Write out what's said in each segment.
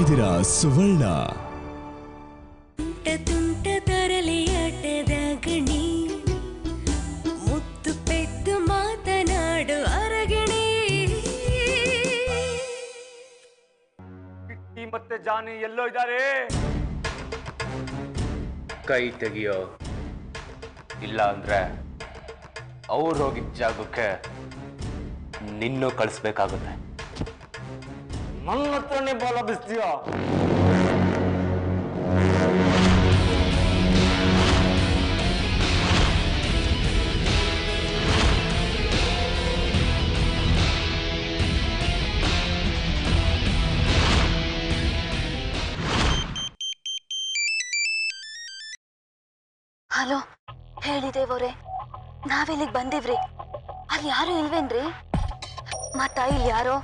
ಇದ್ದೀರಾ ಸುವರ್ಣ ತುಂಟ ತುಂಟ ತರಲೆಯಾಟದ ಗಣಿ ಮುತ್ತು ಪೆದ್ದು ಮಾತನಾಡು ಅರಗಣಿ ಕಿಟ್ಟಿ ಮತ್ತೆ ಜಾನಿ ಎಲ್ಲೋ ಇದ್ದಾರೆ ಕೈ ತೆಗಿಯೋ ಇಲ್ಲ ಅಂದ್ರೆ ಅವ್ರು ಹೋಗಿದ್ದ ಜಾಗಕ್ಕೆ ನಿನ್ನೂ ಕಳಿಸ್ಬೇಕಾಗುತ್ತೆ ನನ್ನ ಹತ್ರನೇ ಬಾಲ ಬಿಸ್ತೀಯ ಹಲೋ ಹೇಳಿ ದೇವರೇ ನಾವಿಲ್ಲಿಗೆ ಬಂದಿವ್ರಿ ಅಲ್ಲಿ ಯಾರು ಇಲ್ವೇನ್ರಿ ಮತ್ತ ಇಲ್ಲಿ ಯಾರೋ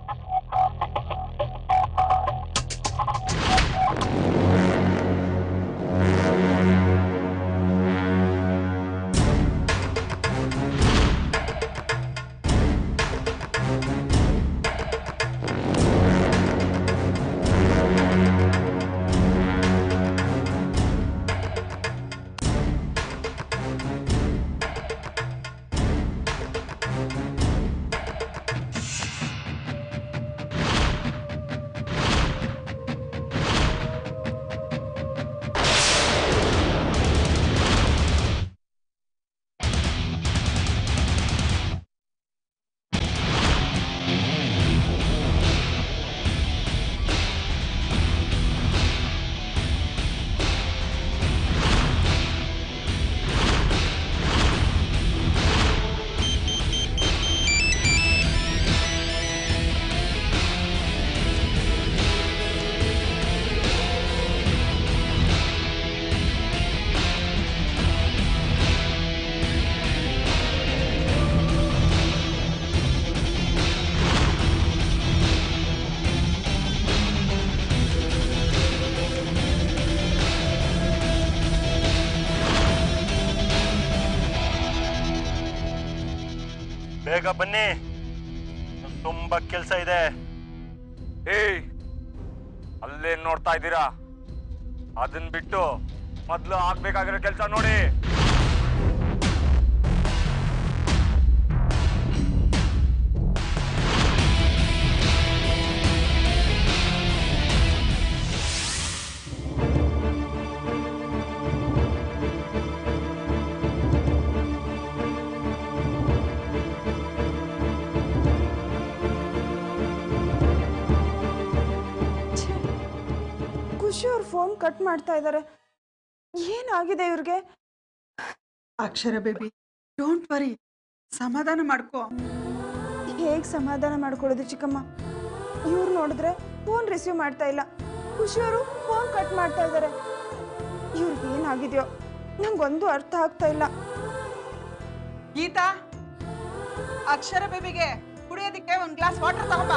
ಬೇಗ ಬನ್ನಿ ತುಂಬಾ ಕೆಲಸ ಇದೆ ಏಯ್ ಅಲ್ಲೇ ನೋಡ್ತಾ ಇದ್ದೀರಾ ಅದನ್ ಬಿಟ್ಟು ಮೊದ್ಲು ಆಗ್ಬೇಕಾಗಿರೋ ಕೆಲಸ ನೋಡಿ ಖುಷಿ ಅವ್ರ ಫೋನ್ ಕಟ್ ಮಾಡ್ತಾ ಇದ್ದಾರೆ ಏನಾಗಿದೆ ಇವ್ರಿಗೆ ಅಕ್ಷರ ಬೇಬಿ ಡೋಂಟ್ ವರಿ ಸಮಾಧಾನ ಮಾಡ್ಕೋ ಹೇಗೆ ಸಮಾಧಾನ ಮಾಡ್ಕೊಳ್ಳೋದು ಚಿಕ್ಕಮ್ಮ ಇವ್ರು ನೋಡಿದ್ರೆ ಫೋನ್ ರಿಸೀವ್ ಮಾಡ್ತಾ ಇಲ್ಲ ಖುಷಿಯವರು ಫೋನ್ ಕಟ್ ಮಾಡ್ತಾ ಇದ್ದಾರೆ ಇವ್ರಿಗೆ ಏನಾಗಿದೆಯೋ ನಂಗೊಂದು ಅರ್ಥ ಆಗ್ತಾ ಇಲ್ಲ ಗೀತಾ ಅಕ್ಷರ ಬೇಬಿಗೆ ಕುಡಿಯೋದಕ್ಕೆ ಒಂದ್ ಗ್ಲಾಸ್ ವಾಟರ್ ತಗೊಂಬ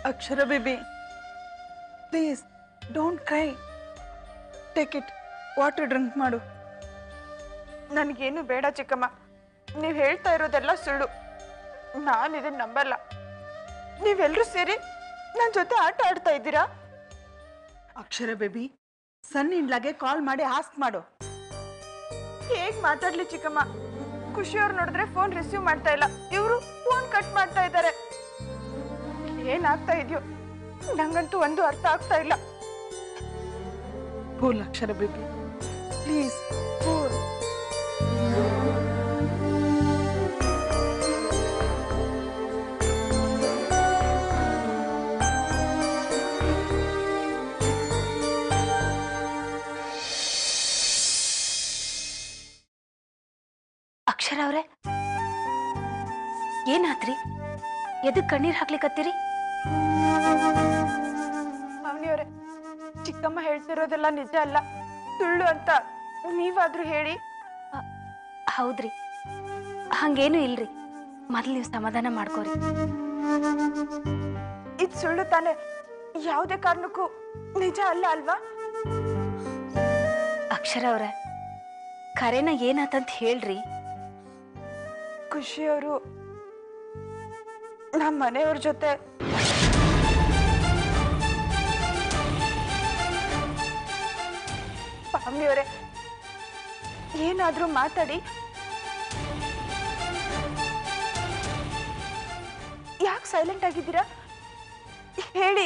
Akshara baby please don't cry take it water drink ಮಾಡು ನನಗೇನು ಬೇಡ ಚಿಕ್ಕಮ್ಮ ನೀವು ಹೇಳ್ತಾ ಇರೋದೆಲ್ಲ ಸುಳ್ಳು ನಾನು ಇದನ್ನ ನಂಬಲ್ಲ ನೀವೆಲ್ಲರೂ ಸೇರಿ ನನ್ನ ಜೊತೆ ಆಟ ಆಡ್ತಾ ಇದ್ದೀರಾ ಅಕ್ಷರ ಬೇಬಿ ಸನ್ ಇಂಡ್ಲಾಗೆ ಕಾಲ್ ಮಾಡಿ ಆಸ್ಕ್ ಮಾಡು ಹೇಗ್ ಮಾತಾಡ್ಲಿ ಚಿಕ್ಕಮ್ಮ ಖುಷಿಯವ್ರು ನೋಡಿದ್ರೆ ಫೋನ್ ರಿಸೀವ್ ಮಾಡ್ತಾ ಇಲ್ಲ ಇವರು ಫೋನ್ ಕಟ್ ಮಾಡ್ತಾ ಇದ್ದಾರೆ ಏನಾಗ್ತಾ ಇದೆಯೋ ನಂಗಂತೂ ಒಂದು ಅರ್ಥ ಆಗ್ತಾ ಇಲ್ಲ cool Akshara baby please cool Akshara ಅವ್ರೆ ಏನಾತ್ರಿ ಎದಕ್ ಕಣ್ಣೀರ್ ಹಾಕ್ಲಿಕತ್ತೀರಿ ಅವನಿಯವರೇ ಚಿಕ್ಕಮ್ಮ ಹೇಳ್ತಿರೋದೆಲ್ಲ ನಿಜ ಅಲ್ಲ ಸುಳ್ಳು ಅಂತ ನೀವಾದ್ರೂ ಹೇಳಿ ಹೌದ್ರಿ ಹಂಗೇನು ಇಲ್ರಿ ಮೊದ್ಲು ನೀವು ಸಮಾಧಾನ ಮಾಡ್ಕೋರಿ ಇದು ಸುಳ್ಳು ತಾನೆ ಯಾವುದೇ ಕಾರಣಕ್ಕೂ ನಿಜ ಅಲ್ಲ ಅಲ್ವಾ ಅಕ್ಷರ ಅವ್ರೆ ಕರೆನ ಏನಾತಂತ ಹೇಳ್ರಿ ಖುಷಿಯವರು ನಮ್ಮ ಮನೆಯವ್ರ ಜೊತೆ ಪಾಮಿಯವರೇ ಏನಾದ್ರೂ ಮಾತಾಡಿ ಯಾಕೆ ಸೈಲೆಂಟ್ ಆಗಿದ್ದೀರಾ ಹೇಳಿ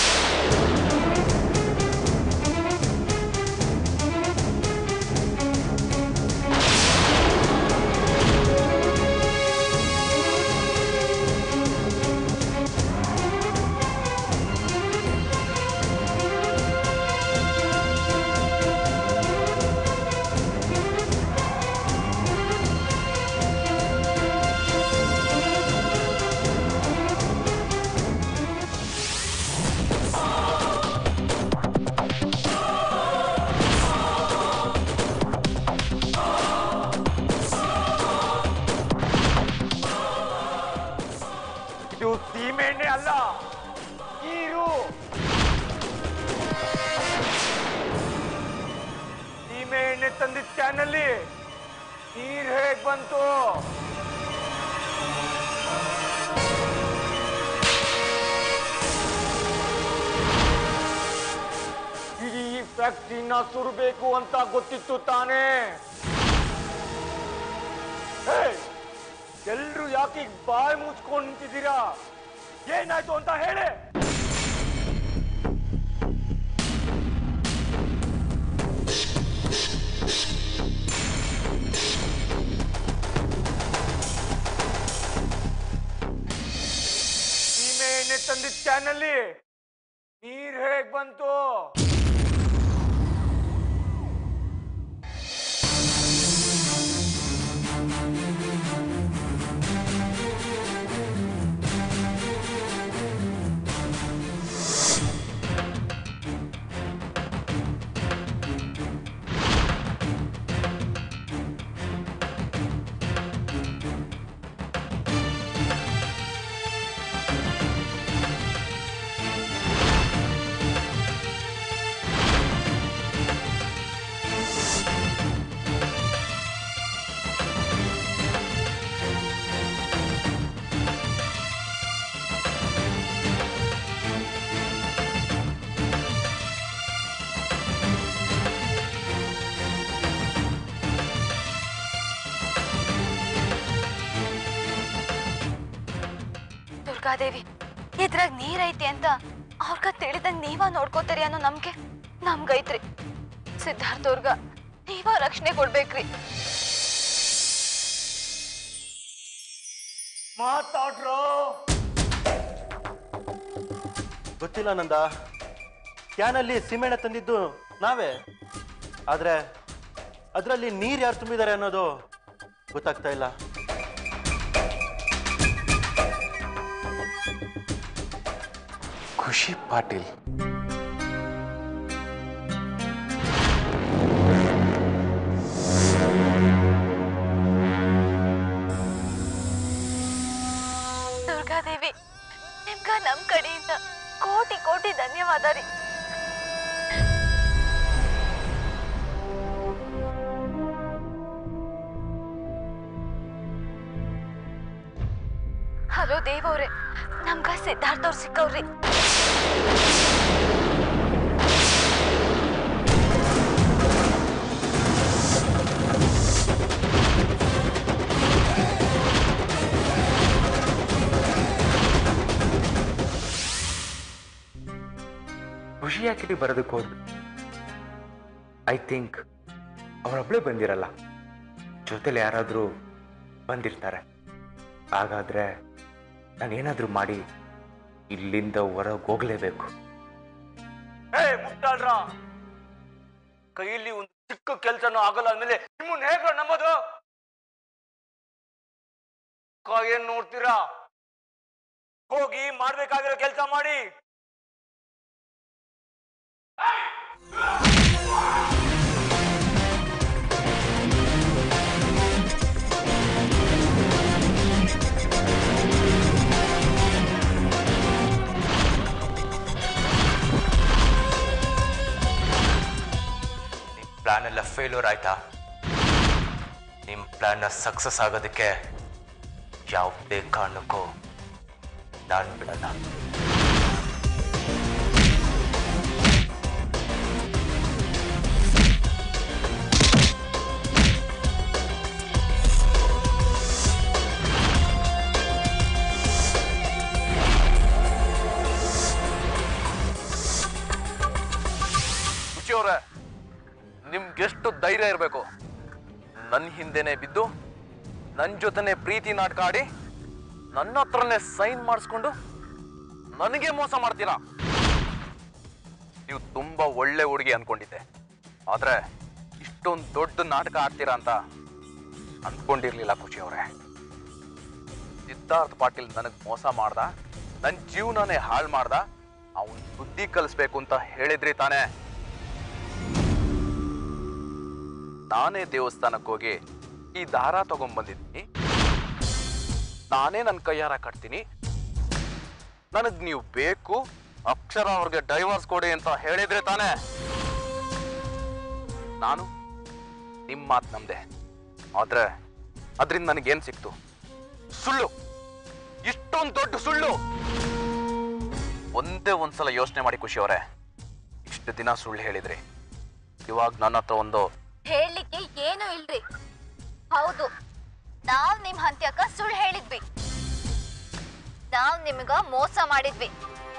ಇದು ಸೀಮೆ ಎಣ್ಣೆ ಅಲ್ಲ ನೀರು ಸೀಮೆ ಎಣ್ಣೆ ತಂದಿದ್ದ ಕ್ಯಾನಲ್ಲಿ ನೀರ್ ಹೇಗ್ ಬಂತು ಇಡೀ ಫ್ಯಾಕ್ಟ್ರಿನ ಸುರಬೇಕು ಅಂತ ಗೊತ್ತಿತ್ತು ತಾನೇ ಎಲ್ರು ಯಾಕೆ ಈಗ ಬಾಯಿ ಮುಚ್ಕೊಂಡು ನಿಂತಿದ್ದೀರಾ ಏನಾಯ್ತು ಅಂತ ಹೇಳಿ ಸೀಮೆ ಎಣ್ಣೆ ತಂದಿದ್ದ ಕ್ಯಾನಲ್ಲಿ ನೀರ್ ಹೇಗ್ ಬಂತು ದುರ್ಗಾದೇವಿ ಇದ್ರಾಗ ನೀರೈತಿ ಅಂತ ಅವ್ರಗ ತಿಳಿದಂಗ್ ನೀವ ನೋಡ್ಕೋತೀರಿ ಅನ್ನೋ ನಮ್ಗೆ ನಮ್ಗೈತ್ರಿ ಸಿದ್ಧಾರ್ಥ ಅವ್ರಗ ನೀವ ರಕ್ಷಣೆ ಕೊಡ್ಬೇಕ್ರಿ ಮಾತಾಡ್ರೋ ಗೊತ್ತಿಲ್ಲ ನಂದ ಕ್ಯಾನಲ್ಲಿ ಸಿಮೆಣ್ಣೆ ತಂದಿದ್ದು ನಾವೇ ಆದ್ರೆ ಅದರಲ್ಲಿ ನೀರು ಯಾರು ತುಂಬಿದ್ದಾರೆ ಅನ್ನೋದು ಗೊತ್ತಾಗ್ತಾ ಇಲ್ಲ ಖುಷಿ ಪಾಟೀಲ್ ದುರ್ಗಾದೇವಿ ನಿಮ್ಗ ನಮ್ ಕಡೆ ಕಡೆಯಿಂದ ಕೋಟಿ ಕೋಟಿ ಧನ್ಯವಾದ ರೀ ಹಲೋ ದೇವವ್ರೆ ನಮ್ಗ ಸಿದ್ಧಾರ್ಥ ಅವ್ರು ಸಿಕ್ಕವ್ರಿ ಖುಷಿ ಯಾಕೆ ಬರೋದಕ್ಕೆ ಹೋದ್ ಐ ಥಿಂಕ್ ಅವಳೊಬ್ಳೆ ಬಂದಿರಲ್ಲ ಜೊತೆಲಿ ಯಾರಾದರೂ ಬಂದಿರ್ತಾರೆ ಹಾಗಾದ್ರೆ ನಾನೇನಾದರೂ ಮಾಡಿ ಇಲ್ಲಿಂದ ಹೊರಗೆ ಹೋಗ್ಲೇಬೇಕು ಏ ಮುಟ್ಟಾಳ್ರ ಕೈಯಲ್ಲಿ ಒಂದು ಚಿಕ್ಕ ಕೆಲ್ಸನೂ ಆಗಲ್ಲ ಅಂದ್ಮೇಲೆ ನಿಮ್ಮನ್ನ ಹೇಗ್ರ ನಂಬೋದು ಅಕ್ಕ ಏನ್ ನೋಡ್ತೀರಾ ಹೋಗಿ ಮಾಡ್ಬೇಕಾಗಿರೋ ಕೆಲಸ ಮಾಡಿ ನಿಮ್ಮ ಪ್ಲಾನ್ ಎಲ್ಲ ಫೇಲ್ಯೂರ್ ಆಯ್ತಾ ನಿಮ್ಮ ಪ್ಲಾನ್ನ ಸಕ್ಸಸ್ ಆಗೋದಕ್ಕೆ ಯಾವುದೇ ಕಾರಣಕ್ಕೂ ನಾನು ಬಿಡಲ್ಲ ಖುಷಿಯವ್ರೆ ನಿಮ್ಗೆಷ್ಟು ಧೈರ್ಯ ಇರಬೇಕು ನನ್ನ ಹಿಂದೆನೆ ಬಿದ್ದು ನನ್ನ ಜೊತೆನೆ ಪ್ರೀತಿ ನಾಟಕ ಆಡಿ ನನ್ನ ಹತ್ರನೇ ಸೈನ್ ಮಾಡಿಸ್ಕೊಂಡು ನನಗೆ ಮೋಸ ಮಾಡ್ತೀರಾ ನೀವು ತುಂಬಾ ಒಳ್ಳೆ ಹುಡುಗಿ ಅನ್ಕೊಂಡಿದ್ದೆ ಆದ್ರೆ ಇಷ್ಟೊಂದು ದೊಡ್ಡ ನಾಟಕ ಆಡ್ತೀರಾ ಅಂತ ಅನ್ಕೊಂಡಿರ್ಲಿಲ್ಲ ಖುಷಿಯವ್ರೆ ಸಿದ್ಧಾರ್ಥ್ ಪಾಟೀಲ್ ನನಗೆ ಮೋಸ ಮಾಡ್ದ ನನ್ನ ಜೀವನನೇ ಹಾಳು ಮಾಡ್ದ ಅವನ್ ಬುದ್ಧಿ ಕಲಿಸ್ಬೇಕು ಅಂತ ಹೇಳಿದ್ರಿ ತಾನೇ ನಾನೇ ದೇವಸ್ಥಾನಕ್ಕೆ ಹೋಗಿ ಈ ದಾರ ತಗೊಂಡ್ಬಂದಿದ್ದೀನಿ ನಾನೇ ನನ್ನ ಕೈಯಾರ ಕಟ್ತೀನಿ ನನಗ್ ನೀವು ಬೇಕು ಅಕ್ಷರ ಅವ್ರಿಗೆ ಡೈವರ್ಸ್ ಕೊಡಿ ಅಂತ ಹೇಳಿದ್ರೆ ತಾನೇ ನಾನು ನಿಮ್ಮ ಮಾತು ನಮ್ದೆ ಆದ್ರೆ ಅದರಿಂದ ನನಗೇನ್ ಸಿಕ್ತು ಸುಳ್ಳು ಇಷ್ಟೊಂದು ದೊಡ್ಡ ಸುಳ್ಳು ಒಂದೇ ಒಂದ್ಸಲ ಯೋಚನೆ ಮಾಡಿ ಖುಷಿ ಅವರೇ ಇಷ್ಟು ದಿನ ಸುಳ್ಳು ಹೇಳಿದ್ರಿ ಇವಾಗ ನನ್ನ ಹತ್ರ ಒಂದು ಹೇಳಲಿಕ್ಕೆ ಏನು ಇಲ್ರಿ ಹೌದು ನಾವ್ ನಿಮ್ ಹಂತ್ಯಕ್ಕ ಸುಳ್ಳು ಹೇಳಿದ್ವಿ ನಾವ್ ನಿಮ್ಗ ಮೋಸ ಮಾಡಿದ್ವಿ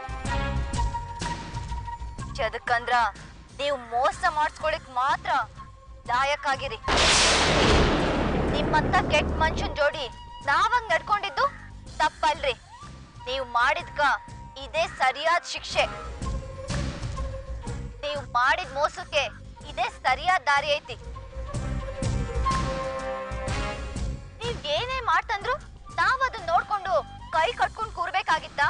ಜದಕ್ಕಂದ್ರ ನೀವು ಮೋಸ ಮಾಡಿಸ್ಕೊಳಿಕ್ ಮಾತ್ರ ಲಾಯಕ್ಕಾಗಿರಿ ನಿಮ್ಮಂತ ಕೆಟ್ಟ ಮನುಷ್ಯನ್ ಜೋಡಿ ನಾವಂಗ್ ನಡ್ಕೊಂಡಿದ್ದು ತಪ್ಪಲ್ರಿ ನೀವು ಮಾಡಿದ್ಕ ಇದೇ ಸರಿಯಾದ ಶಿಕ್ಷೆ ನೀವು ಮಾಡಿದ ಮೋಸಕ್ಕೆ ಇದೇ ಸರಿಯಾದ ದಾರಿ ಐತಿ ನೀವ್ ಏನೇ ಮಾಡ್ತಂದ್ರು ನಾವ್ ಅದನ್ನ ನೋಡ್ಕೊಂಡು ಕೈ ಕಟ್ಕೊಂಡ್ ಕೂರ್ಬೇಕಾಗಿತ್ತ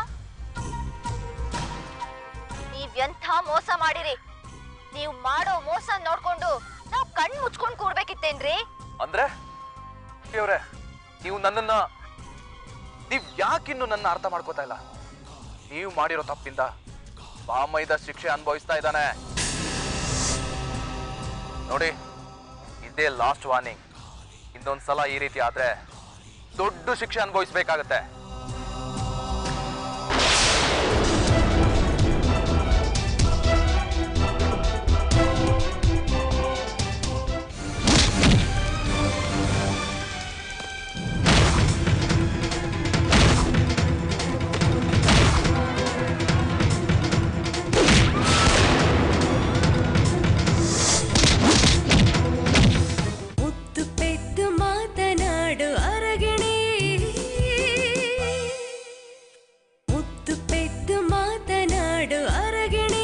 ನೀವ್ ಎಂಥ ಮೋಸ ಮಾಡಿರಿ ನೀವ್ ಮಾಡೋ ಮೋಸ ನೋಡ್ಕೊಂಡು ನಾವ್ ಕಣ್ ಮುಚ್ಕೊಂಡ್ ಕೂರ್ಬೇಕಿತ್ತೇನ್ರಿ ಅಂದ್ರೆ ದೇವ್ರೆ ನೀವು ನನ್ನನ್ನ ನೀವ್ ಯಾಕಿನ್ನು ನನ್ನ ಅರ್ಥ ಮಾಡ್ಕೋತಾ ಇಲ್ಲ ನೀವು ಮಾಡಿರೋ ತಪ್ಪಿಂದ ಬಾಮೈದ ಶಿಕ್ಷೆ ಅನುಭವಿಸ್ತಾ ಇದ್ದಾನೆ ನೋಡಿ ಇದೇ ಲಾಸ್ಟ್ ವಾರ್ನಿಂಗ್ ಇನ್ನೊಂದ್ಸಲ ಈ ರೀತಿ ಆದ್ರೆ ದೊಡ್ಡ ಶಿಕ್ಷೆ ಅನುಭವಿಸ್ಬೇಕಾಗತ್ತೆ ಮುತ್ತು ಪೆದ್ದು ಮಾತನಾಡು ಅರಗಿಣಿ ಮುತ್ತು ಪೆದ್ದು ಮಾತನಾಡು ಅರಗಿಣಿ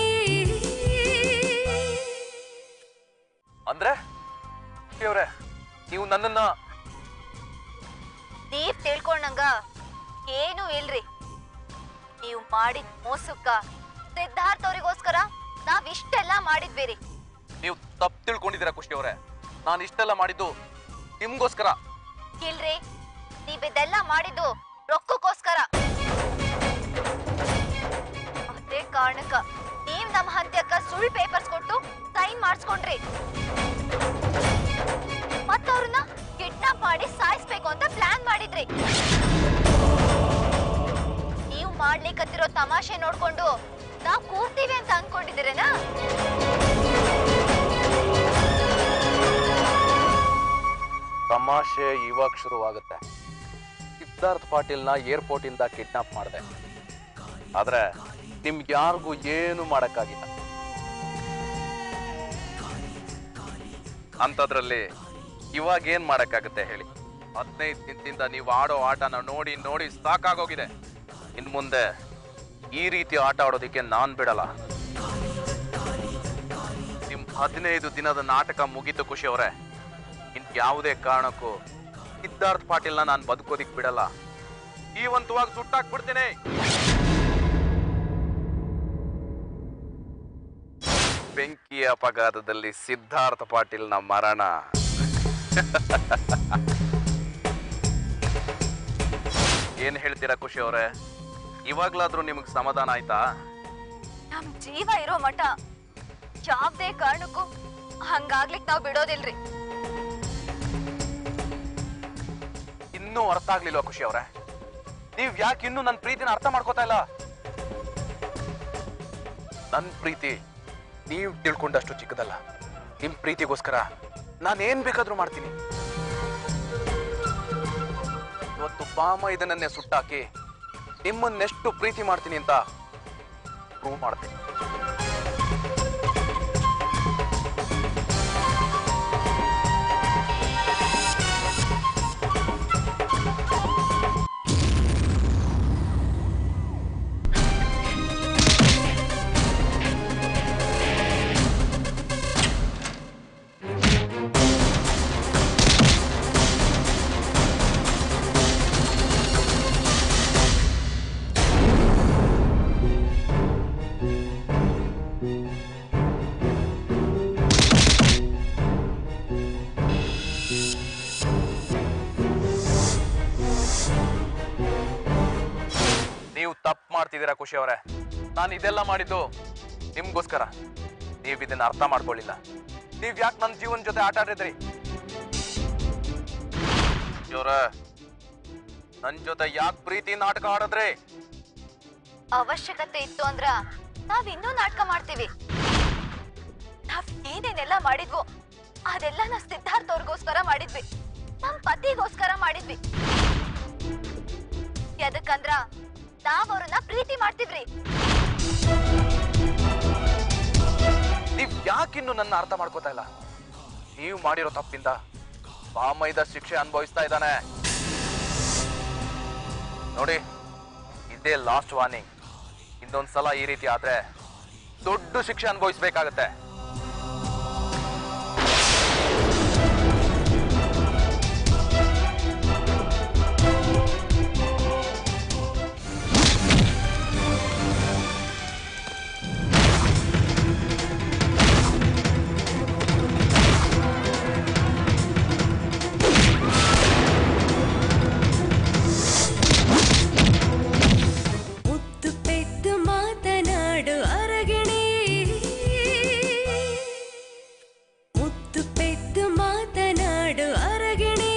ಅಂದ್ರೆ ದೇವ್ರೆ ನೀವು ನನ್ನನ್ನ ನೀವ್ ತಿಳ್ಕೊಂಡಂಗ ಏನು ಇಲ್ರಿ ನೀವು ಮಾಡಿದ ಮೋಸಕ್ಕ ಸಿದ್ಧಾರ್ಥ್ ಅವ್ರಿಗೋಸ್ಕರ ನಾವ್ ಇಷ್ಟೆಲ್ಲ ಮಾಡಿದ್ವಿರಿ ನೀವು ತಪ್ಪು ತಿಳ್ಕೊಂಡಿದ್ದೀರಾ ಖುಷಿ ಅವರೇ ನಾನು ಇಷ್ಟೆಲ್ಲ ಮಾಡಿದ್ದು ನಿಮ್ಗೋಸ್ಕರ ಇಲ್ರಿ ನೀವ್ ಇದೆಲ್ಲ ಮಾಡಿದ್ದು ರೊಕ್ಕಕ್ಕೋಸ್ಕರ ಕಾರಣಕ್ಕ ನೀವ್ ನಮ್ಮ ಹಂತ್ಯಕ್ಕ ಸುಳ್ಳು ಪೇಪರ್ಸ್ ಕೊಟ್ಟು ಸೈನ್ ಮಾಡಿಸ್ಕೊಂಡ್ರಿ ಮತ್ತ ಅವ್ರನ್ನ ಕಿಡ್ನಾಪ್ ಮಾಡಿ ಸಾಯಿಸ್ಬೇಕು ಅಂತ ಪ್ಲಾನ್ ಮಾಡಿದ್ರಿ ನೀವು ಮಾಡ್ಲಿಕ್ಕತ್ತಿರೋ ತಮಾಷೆ ನೋಡ್ಕೊಂಡು ನಾವ್ ಕೂರ್ತೀವಿ ಅಂತ ಅನ್ಕೊಂಡಿದ್ದೀರೇನಾ ತಮಾಷೆ ಇವಾಗ ಶುರುವಾಗುತ್ತೆ ಸಿದ್ಧಾರ್ಥ್ ಪಾಟೀಲ್ನ ಏರ್ಪೋರ್ಟ್ ಇಂದ ಕಿಡ್ನಾಪ್ ಮಾಡಿದೆ ಆದ್ರೆ ನಿಮ್ಗೆ ಯಾರಿಗೂ ಏನು ಮಾಡಕ್ಕಾಗಿಲ್ಲ ಅಂಥದ್ರಲ್ಲಿ ಇವಾಗ ಏನ್ ಮಾಡಕ್ಕಾಗುತ್ತೆ ಹೇಳಿ ಹದಿನೈದು ದಿನದಿಂದ ನೀವು ಆಡೋ ಆಟನ ನೋಡಿ ನೋಡಿ ಸಾಕಾಗೋಗಿದೆ ಇನ್ ಮುಂದೆ ಈ ರೀತಿ ಆಟ ಆಡೋದಕ್ಕೆ ನಾನ್ ಬಿಡಲ್ಲ ನಿಮ್ ಹದಿನೈದು ದಿನದ ನಾಟಕ ಮುಗೀತು ಖುಷಿ ಅವರೇ ಇನ್ ಯಾವುದೇ ಕಾರಣಕ್ಕೂ ಸಿದ್ಧಾರ್ಥ್ ಪಾಟೀಲ್ನ ನಾನು ಬದುಕೋದಿಕ್ ಬಿಡಲ್ಲ ಜೀವಂತವಾಗಿ ಸುಟ್ಟಾಕ್ಬಿಡ್ತೀನಿ ಬೆಂಕಿ ಅಪಘಾತದಲ್ಲಿ ಸಿದ್ಧಾರ್ಥ ಪಾಟೀಲ್ನ ಮರಣ ಏನ್ ಹೇಳ್ತೀರಾ ಖುಷಿ ಅವರೇ ಇವಾಗ್ಲಾದ್ರೂ ನಿಮಗೆ ಸಮಾಧಾನ ಆಯ್ತಾ ನಮ್ ಜೀವ ಇರೋ ಮಠ ಯಾವ್ದೇ ಕಾರಣಕ್ಕೂ ಹಂಗಾಗ್ಲಿಕ್ ನಾವ್ ಬಿಡೋದಿಲ್ರಿ ಇನ್ನೂ ಅರ್ಥ ಆಗ್ಲಿಲ್ವಾ ಖುಷಿ ಅವ್ರೆ ನೀವ್ ಯಾಕೆ ಇನ್ನೂ ನನ್ನ ಪ್ರೀತಿನ ಅರ್ಥ ಮಾಡ್ಕೋತಾ ಇಲ್ಲ ನನ್ ಪ್ರೀತಿ ನೀವ್ ತಿಳ್ಕೊಂಡಷ್ಟು ಚಿಕ್ಕದಲ್ಲ ನಿಮ್ ಪ್ರೀತಿಗೋಸ್ಕರ ನಾನೇನ್ ಬೇಕಾದ್ರೂ ಮಾಡ್ತೀನಿ ಇವತ್ತು ಬಾಮ ಇದನ್ನೇ ಸುಟ್ಟಾಕಿ ನಿಮ್ಮನ್ನೆಷ್ಟು ಪ್ರೀತಿ ಮಾಡ್ತೀನಿ ಅಂತ ಪ್ರೂವ್ ಮಾಡ್ತೀನಿ ನೀವು ತಪ್ಪು ಮಾಡ್ತಿದ್ದೀರಾ ಖುಷಿ ಅವರೇ ನಾನು ಇದೆಲ್ಲ ಮಾಡಿದ್ದು ನಿಮ್ಗೋಸ್ಕರ ನೀವು ಇದನ್ನ ಅರ್ಥ ಮಾಡ್ಕೊಳ್ಳಿಲ್ಲ ನೀವ್ ಯಾಕೆ ನನ್ನ ಜೀವನ ಜೊತೆ ಆಟ ಆಡಿದ್ರಿ ಇವ್ರ ನನ್ ಜೊತೆ ಯಾಕೆ ಪ್ರೀತಿ ನಾಟಕ ಆಡಿದ್ರಿ ಅವಶ್ಯಕತೆ ಇತ್ತು ಅಂದ್ರ ನಾವ್ ಇನ್ನೂ ನಾಟಕ ಮಾಡ್ತೀವಿ ನಾವ್ ಏನೇನೆಲ್ಲ ಮಾಡಿದ್ವೋ ಅದೆಲ್ಲ ನಾವ್ ಸಿದ್ಧಾರ್ಥ ಅವ್ರಿಗೋಸ್ಕರ ಮಾಡಿದ್ವಿ ನಮ್ ಪತಿಗೋಸ್ಕರ ಮಾಡಿದ್ವಿ ಎದಕ್ಕಂದ್ರ ನಾವ್ ಅವ್ರನ್ನ ಪ್ರೀತಿ ಮಾಡ್ತಿವ್ರಿ ನೀವ್ ಯಾಕಿನ್ನು ನನ್ನ ಅರ್ಥ ಮಾಡ್ಕೋತಾ ಇಲ್ಲ ನೀವು ಮಾಡಿರೋ ತಪ್ಪಿಂದ ಬಾಮೈದ ಶಿಕ್ಷೆ ಅನುಭವಿಸ್ತಾ ಇದ್ದಾನೆ ನೋಡಿ ಇದೇ ಲಾಸ್ಟ್ ವಾರ್ನಿಂಗ್ ಇನ್ನೊಂದ್ಸಲ ಈ ರೀತಿ ಆದ್ರೆ ದೊಡ್ಡ ಶಿಕ್ಷೆ ಅನುಭವಿಸ್ಬೇಕಾಗತ್ತೆ ಮುತ್ತು ಪೆದ್ದು ಮಾತನಾಡು ಅರಗಿಣಿ ಮುತ್ತು ಪೆದ್ದು ಮಾತನಾಡು ಅರಗಿಣಿ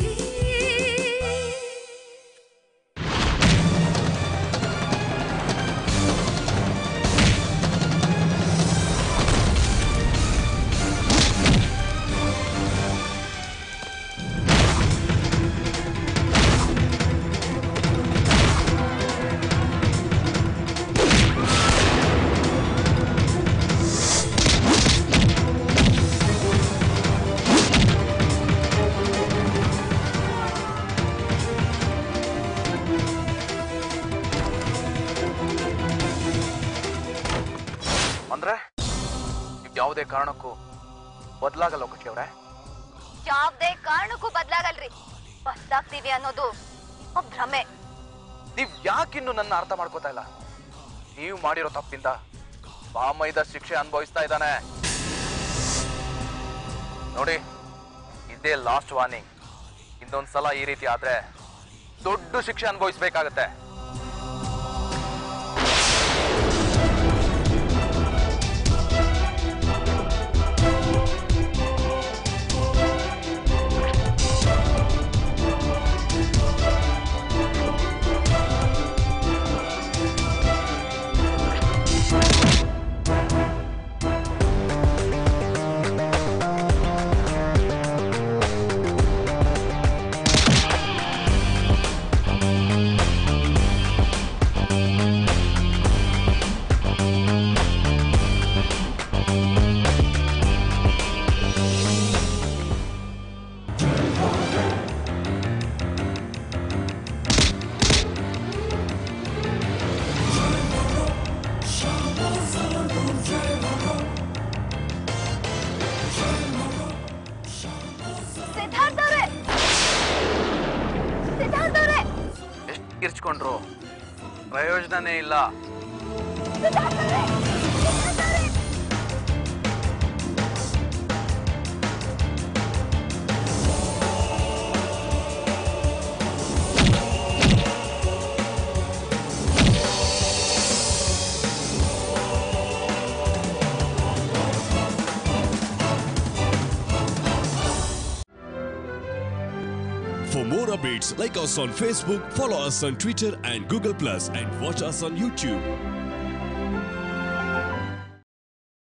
ಅಂದ್ರೆ ನೀವ್ ಯಾವುದೇ ಕಾರಣಕ್ಕೂ ಬದಲಾಗಲ್ಲ ಖುಷಿ ಅವ್ರೆ ಯಾವ್ದೇ ಕಾರಣಕ್ಕೂ ಬದ್ಲಾಗಲ್ರಿ ಬದ್ಲಾಗ್ತೀವಿ ಅನ್ನೋದು ಒಬ್ಬ ಭ್ರಮೆ ನೀವ್ ಯಾಕಿನ್ನು ನನ್ನ ಅರ್ಥ ಮಾಡ್ಕೋತಾ ಇಲ್ಲ ನೀವು ಮಾಡಿರೋ ತಪ್ಪಿಂದ ಬಾಮೈದ ಶಿಕ್ಷೆ ಅನುಭವಿಸ್ತಾ ಇದ್ದಾನೆ ನೋಡಿ ಇದೇ ಲಾಸ್ಟ್ ವಾರ್ನಿಂಗ್ ಇನ್ನೊಂದ್ಸಲ ಈ ರೀತಿ ಆದ್ರೆ ದೊಡ್ಡ ಶಿಕ್ಷೆ ಅನುಭವಿಸ್ಬೇಕಾಗತ್ತೆ ತಗೊಂಡ್ರು ಪ್ರಯೋಜನನೇ ಇಲ್ಲ For more updates, like us on Facebook, follow us on Twitter and Google Plus, and watch us on YouTube.